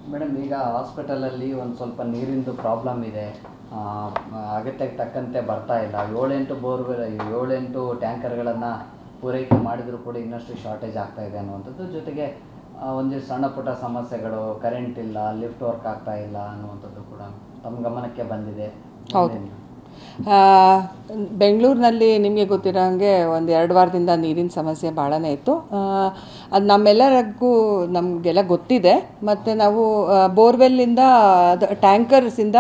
Madam ಈಗ ಹಾಸ್ಪಿಟಲಲ್ಲಿ ಒಂದು ಸ್ವಲ್ಪ ನೀರಿಂದು ಪ್ರಾಬ್ಲಮ್ ಇದೆ ಆ, ಅಗತ್ಯಕ್ಕೆ ತಕ್ಕಂತೆ ಬರ್ತಾ ಇಲ್ಲ ಏಳೆಂಟು ಬೋರ್ವೆಲ್ ಏಳೆಂಟು ಟ್ಯಾಂಕರ್ಗಳನ್ನು ಪೂರೈಕೆ ಮಾಡಿದರೂ ಕೂಡ ಇನ್ನಷ್ಟು ಶಾರ್ಟೇಜ್ ಆಗ್ತಾ ಇದೆ ಅನ್ನುವಂಥದ್ದು ಜೊತೆಗೆ ಆ, ಒಂದಿಷ್ಟು ಸಣ್ಣ ಪುಟ್ಟ ಸಮಸ್ಯೆಗಳು ಕರೆಂಟ್ ಇಲ್ಲ ಲಿಫ್ಟ್ ವರ್ಕ್ ಆಗ್ತಾ ಇಲ್ಲ ಅನ್ನುವಂಥದ್ದು ಕೂಡ ತಮ್ಮ ಗಮನಕ್ಕೆ ಬಂದಿದೆ ಹೌದು. ಆ, ಬೆಂಗಳೂರಿನಲ್ಲಿ ನಿಮಗೆ ಗೊತ್ತಿರೋ ಹಾಗೆ ಒಂದು ಎರಡು ವಾರದಿಂದ ನೀರಿನ ಸಮಸ್ಯೆ ಭಾಳನೇ ಇತ್ತು ಅದು ನಮ್ಮೆಲ್ಲರಿಗೂ ನಮಗೆಲ್ಲ ಗೊತ್ತಿದೆ ಮತ್ತು ನಾವು ಬೋರ್ವೆಲ್ಲಿಂದ ಅದು ಟ್ಯಾಂಕರ್ಸಿಂದ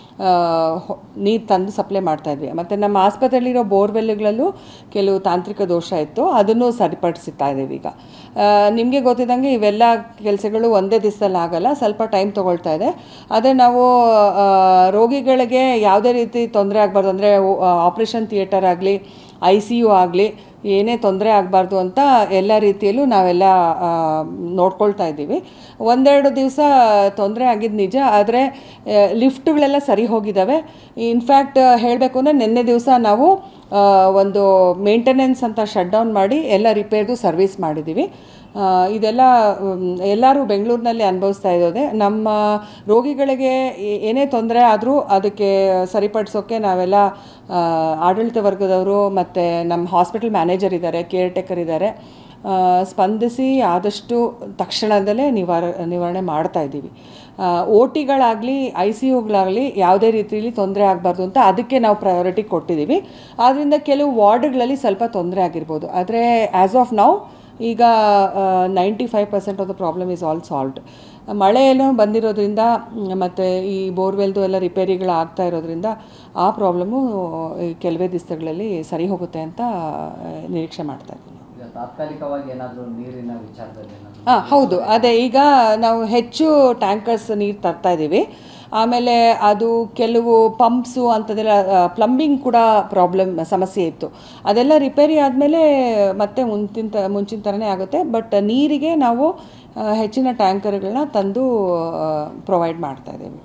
ನೀರು ತಂದು ಸಪ್ಲೈ ಮಾಡ್ತಾಯಿದ್ವಿ ಮತ್ತು ನಮ್ಮ ಆಸ್ಪತ್ರೆಯಲ್ಲಿರೋ ಬೋರ್ವೆಲ್ಗಳಲ್ಲೂ ಕೆಲವು ತಾಂತ್ರಿಕ ದೋಷ ಇತ್ತು ಅದನ್ನು ಸರಿಪಡಿಸ್ತಾ ಇದ್ದೀವಿ ಈಗ ನಿಮಗೆ ಗೊತ್ತಿದ್ದಂಗೆ ಇವೆಲ್ಲ ಕೆಲಸಗಳು ಒಂದೇ ದಿವಸದಲ್ಲಿ ಆಗಲ್ಲ ಸ್ವಲ್ಪ ಟೈಮ್ ತೊಗೊಳ್ತಾ ಇದೆ ಅದೇ ನಾವು ಆ, ರೋಗಿಗಳಿಗೆ ಯಾವುದೇ ರೀತಿ ತೊಂದರೆ ಆಗಬಾರ್ದು ಅಂದರೆ ಆಪ್ರೇಷನ್ ಥಿಯೇಟರ್ ಆಗಲಿ ಐ ಸಿ ಯು ಆಗಲಿ ಏನೇ ತೊಂದರೆ ಆಗಬಾರ್ದು ಅಂತ ಎಲ್ಲ ರೀತಿಯಲ್ಲೂ ನಾವೆಲ್ಲ ಆ, ನೋಡ್ಕೊಳ್ತಾ ಇದ್ದೀವಿ ಒಂದೆರಡು ದಿವಸ ತೊಂದರೆ ಆಗಿದ್ದು ನಿಜ ಆದರೆ ಲಿಫ್ಟ್ಗಳೆಲ್ಲ ಸರಿ ಹೋಗಿದ್ದಾವೆ ಇನ್ಫ್ಯಾಕ್ಟ್ ಹೇಳಬೇಕು ಅಂದರೆ ನಿನ್ನೆ ದಿವಸ ನಾವು ಆ, ಒಂದು ಮೇಂಟೆನೆನ್ಸ್ ಅಂತ ಶಟ್ ಡೌನ್ ಮಾಡಿ ಎಲ್ಲ ರಿಪೇರ್ದು ಸರ್ವಿಸ್ ಮಾಡಿದ್ದೀವಿ ಆ, ಇದೆಲ್ಲ ಮ್, ಎಲ್ಲರೂ ಬೆಂಗಳೂರಿನಲ್ಲಿ ಅನುಭವಿಸ್ತಾ ಇರೋದೆ ನಮ್ಮ ರೋಗಿಗಳಿಗೆ ಏ- ಏನೇ ತೊಂದರೆ ಆದರೂ ಅದಕ್ಕೆ ಸರಿಪಡಿಸೋಕ್ಕೆ ನಾವೆಲ್ಲ ಆ, ಆಡಳಿತ ವರ್ಗದವರು ಮತ್ತು ನಮ್ಮ ಹಾಸ್ಪಿಟಲ್ ಮ್ಯಾನೇಜರ್ ಇದ್ದಾರೆ ಕೇರ್ ಟೇಕರ್ ಇದ್ದಾರೆ ಆ, ಸ್ಪಂದಿಸಿ ಆದಷ್ಟು ತಕ್ಷಣದಲ್ಲೇ ನಿವಾರ ನಿವಾರಣೆ ಮಾಡ್ತಾ ಇದ್ದೀವಿ ಓ ಟಿಗಳಾಗಲಿ ಐ ಸಿ ಯುಗಳಾಗಲಿ ಯಾವುದೇ ರೀತಿಯಲ್ಲಿ ತೊಂದರೆ ಆಗಬಾರ್ದು ಅಂತ ಅದಕ್ಕೆ ನಾವು ಪ್ರಯಾರಿಟಿ ಕೊಟ್ಟಿದ್ದೀವಿ ಆದ್ದರಿಂದ ಕೆಲವು ವಾರ್ಡ್ಗಳಲ್ಲಿ ಸ್ವಲ್ಪ ತೊಂದರೆ ಆಗಿರ್ಬೋದು ಆದರೆ ಆ್ಯಸ್ ಆಫ್ ನೌ ಈಗ ninety five percent of the problem is all solved ಮಳೆ ಏನೋ ಬಂದಿರೋದ್ರಿಂದ ಮತ್ತು ಈ ಬೋರ್ವೆಲ್ದು ಎಲ್ಲ ರಿಪೇರಿಗಳು ಆಗ್ತಾ ಇರೋದ್ರಿಂದ ಆ ಪ್ರಾಬ್ಲಮ್ಮು ಕೆಲವೇ ದಿವಸಗಳಲ್ಲಿ ಸರಿ ಹೋಗುತ್ತೆ ಅಂತ ಆ, ನಿರೀಕ್ಷೆ ಮಾಡ್ತಾ ಇದ್ದೀನಿ ಈಗ ತಾತ್ಕಾಲಿಕವಾಗಿ ಏನಾದರೂ ನೀರಿನ ವಿಚಾರದಲ್ಲಿ ಏನಾದರೂ ಹಾಂ ಹೌದು ಅದೇ ಈಗ ನಾವು ಹೆಚ್ಚು ಟ್ಯಾಂಕರ್ಸ್ ನೀರು ತರ್ತಾ ಇದ್ದೀವಿ ಆಮೇಲೆ ಅದು ಕೆಲವು ಪಂಪ್ಸು ಅಂಥದ್ದೆಲ್ಲ ಪ್ಲಂಬಿಂಗ್ ಕೂಡ ಪ್ರಾಬ್ಲಮ್ ಸಮಸ್ಯೆ ಇತ್ತು ಅದೆಲ್ಲ ರಿಪೇರಿ ಆದಮೇಲೆ ಮತ್ತೆ ಮುಂಚಿನ ತ ಮುಂಚಿನ ಥರನೇ ಆಗುತ್ತೆ ಬಟ್ ನೀರಿಗೆ ನಾವು ಆ, ಹೆಚ್ಚಿನ ಟ್ಯಾಂಕರ್ಗಳನ್ನ ತಂದು ಪ್ರೊವೈಡ್ ಮಾಡ್ತಾ ಇದ್ದೀವಿ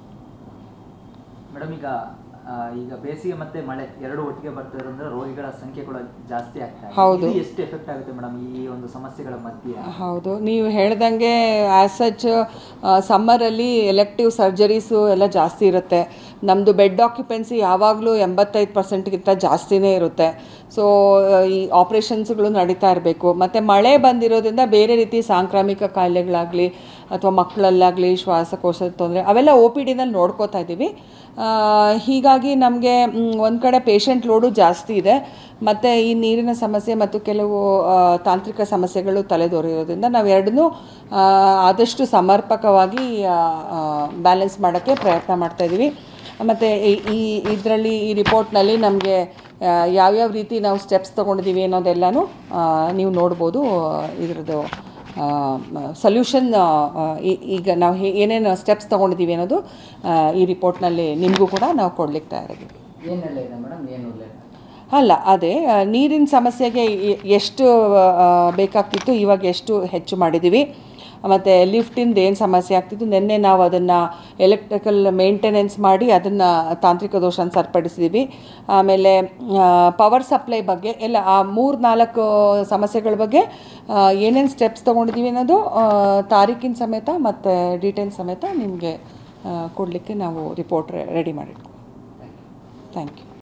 ಮೇಡಮ್ ಈಗ ಆ, ಈಗ ಬೇಸಿಗೆ ಮತ್ತೆ ಮಳೆ ಎರಡು ಒಟ್ಟಿಗೆ ಬರ್ತಾ ಇರೋದ್ರಿಂದ ರೋಗಿಗಳ ಸಂಖ್ಯೆ ಕೂಡ ಜಾಸ್ತಿ ಆಗ್ತಾ ಇದೆ ಹೌದು. ಇದು ಎಷ್ಟು ಎಫೆಕ್ಟ್ ಆಗುತ್ತೆ ಮೇಡಮ್ ಈ ಒಂದು ಸಮಸ್ಯೆಗಳ ಮಧ್ಯೆ ಹೌದು ನೀವು ಹೇಳ್ದಂಗೆ ಆ್ಯಸ್ ಸಚ್ ಸಮ್ಮರಲ್ಲಿ ಎಲೆಕ್ಟಿವ್ ಸರ್ಜರೀಸು ಎಲ್ಲ ಜಾಸ್ತಿ ಇರುತ್ತೆ ನಮ್ಮದು ಬೆಡ್ ಆಕ್ಯುಪೆನ್ಸಿ ಯಾವಾಗಲೂ ಎಂಬತ್ತೈದು ಪರ್ಸೆಂಟ್ಗಿಂತ ಜಾಸ್ತಿನೇ ಇರುತ್ತೆ ಸೊ ಈ ಆಪ್ರೇಷನ್ಸ್ಗಳು ನಡೀತಾ ಇರಬೇಕು ಮತ್ತು ಮಳೆ ಬಂದಿರೋದ್ರಿಂದ ಬೇರೆ ರೀತಿ ಸಾಂಕ್ರಾಮಿಕ ಕಾಯಿಲೆಗಳಾಗಲಿ ಅಥವಾ ಮಕ್ಕಳಲ್ಲಾಗಲಿ ಶ್ವಾಸಕೋಶದ ತೊಂದರೆ ಅವೆಲ್ಲ ಒ ಪಿ ಡಿನಲ್ಲಿ ನೋಡ್ಕೋತಾ ಇದ್ದೀವಿ ಆ, ಹೀಗಾಗಿ ನಮಗೆ ಒಂದು ಕಡೆ ಪೇಷಂಟ್ ಲೋಡು ಜಾಸ್ತಿ ಇದೆ ಮತ್ತು ಈ ನೀರಿನ ಸಮಸ್ಯೆ ಮತ್ತು ಕೆಲವು ಆ, ತಾಂತ್ರಿಕ ಸಮಸ್ಯೆಗಳು ತಲೆದೋರಿರೋದ್ರಿಂದ ನಾವು ಎರಡನ್ನೂ ಆ, ಆದಷ್ಟು ಸಮರ್ಪಕವಾಗಿ ಬ್ಯಾಲೆನ್ಸ್ ಮಾಡೋಕ್ಕೆ ಪ್ರಯತ್ನ ಮಾಡ್ತಾ ಇದ್ದೀವಿ ಮತ್ತು ಈ ಇದರಲ್ಲಿ ಈ ರಿಪೋರ್ಟ್ನಲ್ಲಿ ನಮಗೆ ಯಾವ್ಯಾವ ರೀತಿ ನಾವು ಸ್ಟೆಪ್ಸ್ ತೊಗೊಂಡಿದ್ದೀವಿ ಅನ್ನೋದೆಲ್ಲನೂ ಆ, ನೀವು ನೋಡ್ಬೋದು ಇದ್ರದ್ದು ಸೊಲ್ಯೂಷನ್ ಈಗ ನಾವು ಹೇ- ಏನೇನು ಸ್ಟೆಪ್ಸ್ ತೊಗೊಂಡಿದ್ದೀವಿ ಅನ್ನೋದು ಆ, ಈ ರಿಪೋರ್ಟ್ನಲ್ಲಿ ನಿಮಗೂ ಕೂಡ ನಾವು ಕೊಡ್ಲಿಕ್ಕೆ ತಯಾರಿದ್ದೀವಿ ಏನೆಲ್ಲ ಇದೆ ಮೇಡಮ್ ಏನು ಉಲ್ಲೇಖ ಅಲ್ಲ ಅದೇ ಆ, ನೀರಿನ ಸಮಸ್ಯೆಗೆ ಎ- ಎಷ್ಟು ಆ, ಬೇಕಾಗ್ತಿತ್ತು ಇವಾಗ ಎಷ್ಟು ಹೆಚ್ಚು ಮಾಡಿದ್ದೀವಿ ಮತ್ತು ಲಿಫ್ಟಿಂದ ಏನು ಸಮಸ್ಯೆ ಆಗ್ತಿತ್ತು ನಿನ್ನೆ ನಾವು ಅದನ್ನು ಎಲೆಕ್ಟ್ರಿಕಲ್ ಮೇಂಟೆನೆನ್ಸ್ ಮಾಡಿ ಅದನ್ನು ತಾಂತ್ರಿಕ ದೋಷನ ಸರಿಪಡಿಸಿದ್ದೀವಿ ಆಮೇಲೆ ಪವರ್ ಸಪ್ಲೈ ಬಗ್ಗೆ ಎಲ್ಲ ಆ ಮೂರು ನಾಲ್ಕು ಸಮಸ್ಯೆಗಳ ಬಗ್ಗೆ ಏನೇನು ಸ್ಟೆಪ್ಸ್ ತೊಗೊಂಡಿದ್ದೀವಿ ಅನ್ನೋದು ಆ, ತಾರೀಕಿನ ಸಮೇತ ಮತ್ತು ಡೀಟೇಲ್ ಸಮೇತ ನಿಮಗೆ ಕೊಡಲಿಕ್ಕೆ ನಾವು ರಿಪೋರ್ಟ್ ರೆಡಿ ಮಾಡಿಟ್ಕೊ ಥ್ಯಾಂಕ್ ಯು